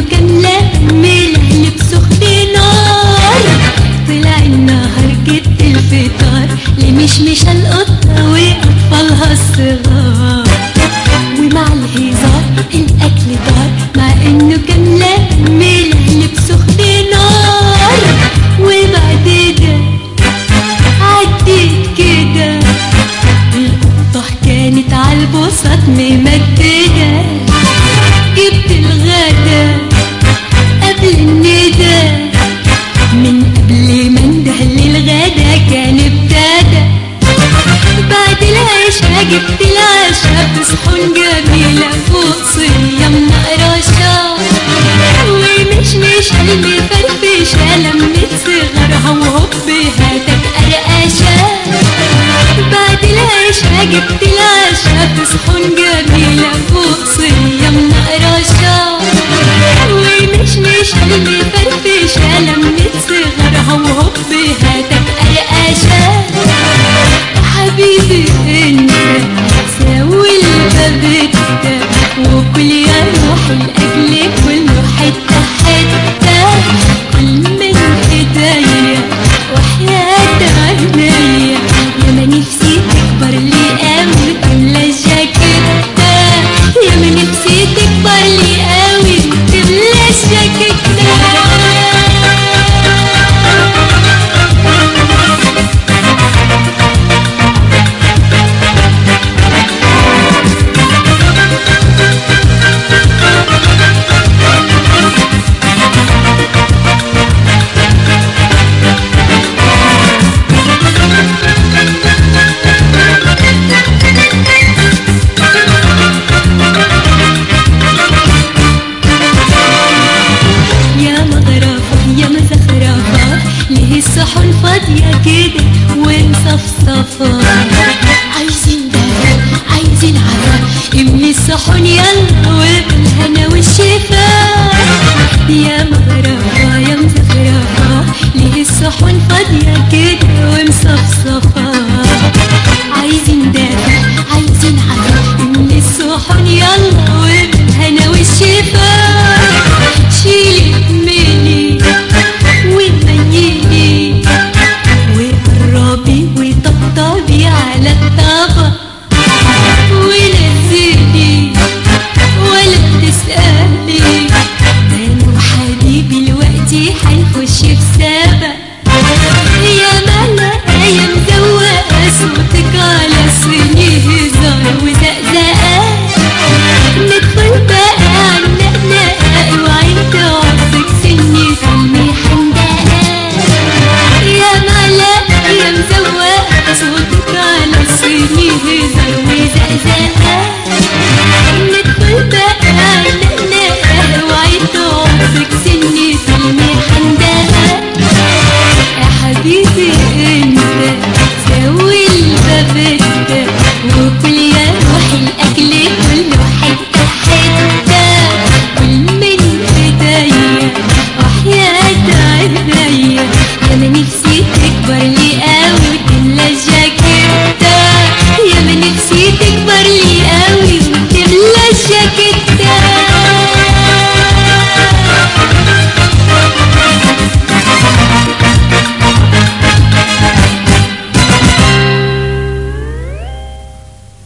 كان لبن ملهلب سخن نار طلع النهار جبت الفطار لمشمش القطة وأطفالها الصغار ومع الهزار الأكل دار مع إنه كان لبن ملهلب سخن نار وبعد ده عديت كده القطة كانت عالبسط ممددة جبت الغدا قبل الندى من قبل ما انده للغدا كان ابتدى بعد العشاء جبت العشاء بصحون جميلة فوق صيام نقرشة ومشمش قلبي فرفشة لمت صغرها وهوب هاتك قرقشة بعد العشاء جبت العشاء بصحون جميلة فوق صيام نقرشة ومشمش قلبي فرفشة لمت صغرها وهوب هاتك قرقشة حبيبي انت ساوي الباب ده وكل يا روحي لاجلك كله حته حته كل من ايديا وحياة عينيا يا ما نفسي تكبر لي قوي تملى الجاكيتة يا ما نفسي تكبر لي قوي تملى الجاكيتة يا مغرفة يا مزخرفة ليه الصحن فاضية كده ومصفصفة عايزين دفا عايزين عفا املي الصحن يلا وبالهنا والشفا يا مغرفة يا مزخرفة ليه الصحن فاضية كده ومصفصفة عايزين دافع عايزين عفا املي الصحن يلا وبالهنا والشفا شيلي مني ومنيني وقربي وطبطبي على الطبق ونزلي ولا تسألي انا وحبيبي دلوقتي هنخش في سبق يا ملا يا مزوقة صوتك على صيني هزار وزقزقة ندخل بقى عنقنا وعين تعصك سني سلمي حمدقة يا ملا يا مزوقة صوتك على صيني هزار وزقزقة ندخل بقى عنقنا وعين تعصك سني سلمي حمدقة يا حبيبي انت سوي الباب ده وكل يا روحي الاكل كله حته حته كل من ايديا وحياة عينيا يا ما نفسي تكبر لي